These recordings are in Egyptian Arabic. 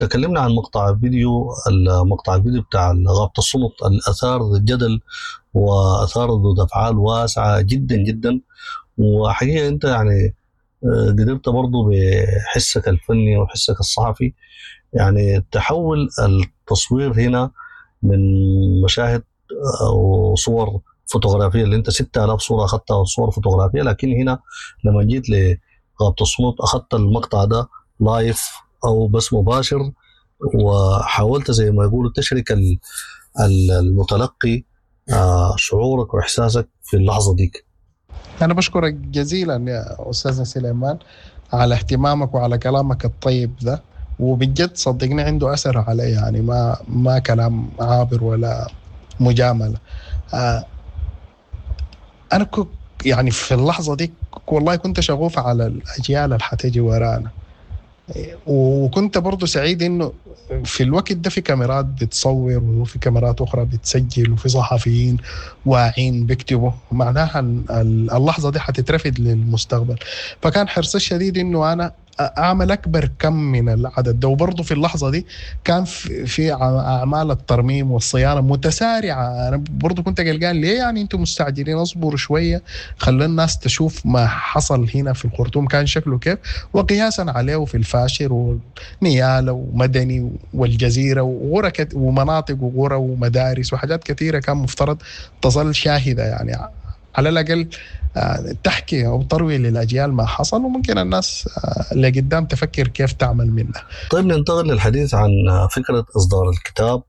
تكلمنا عن مقطع فيديو المقطع الفيديو بتاع غابة الصمت الأثار الجدل وأثار ردود أفعال واسعة جدا جدا وحقيقة أنت يعني آه، قدرت برضو بحسك الفني وحسك الصحفي يعني تحول التصوير هنا من مشاهد وصور فوتوغرافيه اللي انت 6000 صوره اخذتها صور فوتوغرافيه لكن هنا لما جيت لغابه الصمت اخذت المقطع ده لايف او بس مباشر وحاولت زي ما يقولوا تشرك المتلقي آه، شعورك واحساسك في اللحظه ديك انا بشكرك جزيلا يا استاذنا سليمان على اهتمامك وعلى كلامك الطيب ده وبجد صدقني عنده اثر علي يعني ما ما كلام عابر ولا مجامله آه انا كنت يعني في اللحظه دي والله كنت شغوف على الاجيال اللي حتجي ورانا وكنت برضه سعيد انه في الوقت ده في كاميرات بتصور وفي كاميرات اخرى بتسجل وفي صحفيين واعين بيكتبوا معناها اللحظه دي حتترفد للمستقبل فكان حرصي الشديد انه انا اعمل اكبر كم من العدد ده وبرضه في اللحظه دي كان في اعمال الترميم والصيانه متسارعه انا برضه كنت قلقان ليه يعني انتم مستعجلين اصبروا شويه خلوا الناس تشوف ما حصل هنا في الخرطوم كان شكله كيف وقياسا عليه في الفاشر ونياله ومدني والجزيره وغرة ومناطق وغرة ومدارس وحاجات كثيره كان مفترض تظل شاهده يعني على الاقل آه، تحكي او تروي للاجيال ما حصل وممكن الناس آه، اللي قدام تفكر كيف تعمل منه. طيب ننتقل للحديث عن فكره اصدار الكتاب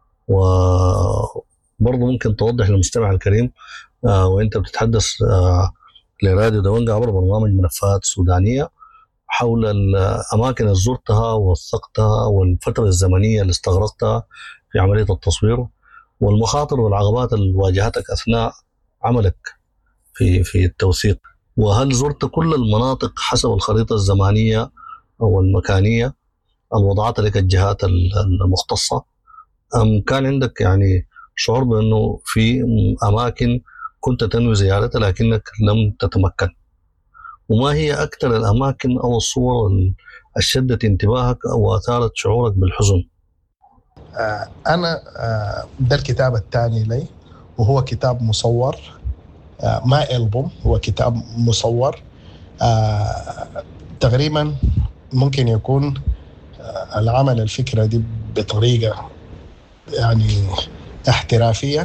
وبرضه ممكن توضح للمستمع الكريم آه، وانت بتتحدث لراديو دوانجا عبر برنامج ملفات سودانيه حول الاماكن اللي زرتها ووثقتها والفتره الزمنيه اللي استغرقتها في عمليه التصوير والمخاطر والعقبات اللي واجهتك اثناء عملك في في التوثيق وهل زرت كل المناطق حسب الخريطة الزمانية أو المكانية الوضعات لك الجهات المختصة أم كان عندك يعني شعور بأنه في أماكن كنت تنوي زيارتها لكنك لم تتمكن وما هي أكثر الأماكن أو الصور اللي شدت انتباهك أو أثارت شعورك بالحزن آه، أنا آه، ده الكتاب الثاني لي وهو كتاب مصور آه، ما ألبوم هو كتاب مصور آه، تقريبا ممكن يكون آه، العمل الفكرة دي بطريقة يعني احترافية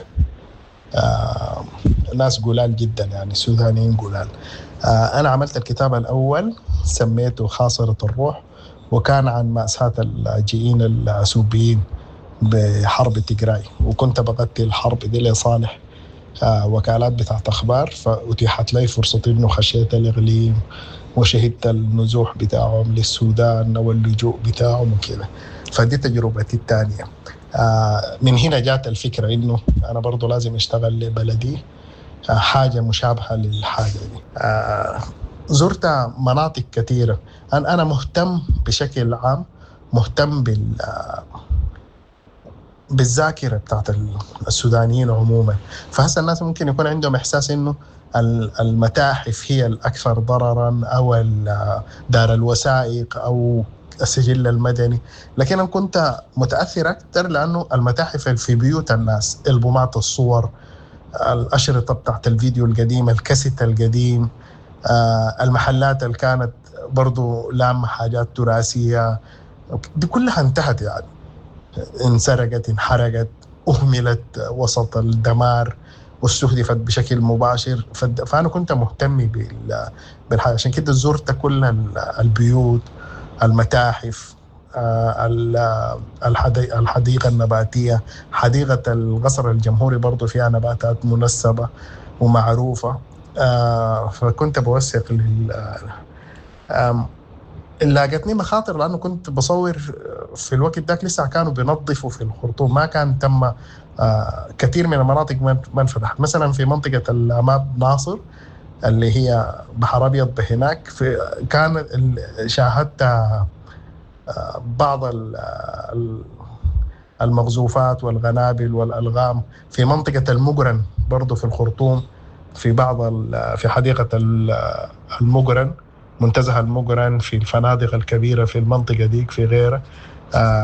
ناس قلال جدا يعني سودانيين قلال أنا عملت الكتاب الأول سميته خاصرة الروح وكان عن مأساة اللاجئين السوبيين بحرب تجراي وكنت بغطي الحرب دي لصالح آه، وكالات بتاعت أخبار فأتيحت لي فرصة إنه خشيت الإقليم وشهدت النزوح بتاعهم للسودان واللجوء بتاعهم وكذا فدي تجربتي الثانية آه، من هنا جات الفكرة إنه أنا برضو لازم أشتغل لبلدي آه، حاجة مشابهة للحاجة دي زرت مناطق كثيرة أنا مهتم بشكل عام مهتم بال بالذاكره بتاعت السودانيين عموما فهسه الناس ممكن يكون عندهم احساس انه المتاحف هي الاكثر ضررا او دار الوثائق او السجل المدني لكن انا كنت متاثر اكثر لانه المتاحف في بيوت الناس البومات الصور الاشرطه بتاعت الفيديو القديم الكاسيت القديم آه، المحلات اللي كانت برضو لامة حاجات تراثية دي كلها انتهت يعني انسرقت انحرقت أهملت وسط الدمار واستهدفت بشكل مباشر فأنا كنت مهتم بالحاجة عشان كده زرت كل البيوت المتاحف آه، الحديقة النباتية حديقة القصر الجمهوري برضو فيها نباتات منسبة ومعروفة آه، فكنت بوثق لل لاقتني مخاطر لانه كنت بصور في الوقت ذاك لسه كانوا بينظفوا في الخرطوم ما كان تم آه كثير من المناطق ما انفتحت مثلا في منطقه الاماب ناصر اللي هي بحر ابيض هناك في كان شاهدت آه بعض المغزوفات والغنابل والالغام في منطقه المقرن برضه في الخرطوم في بعض في حديقه المقرن منتزه المقرن في الفنادق الكبيرة في المنطقة ديك في غيرها آه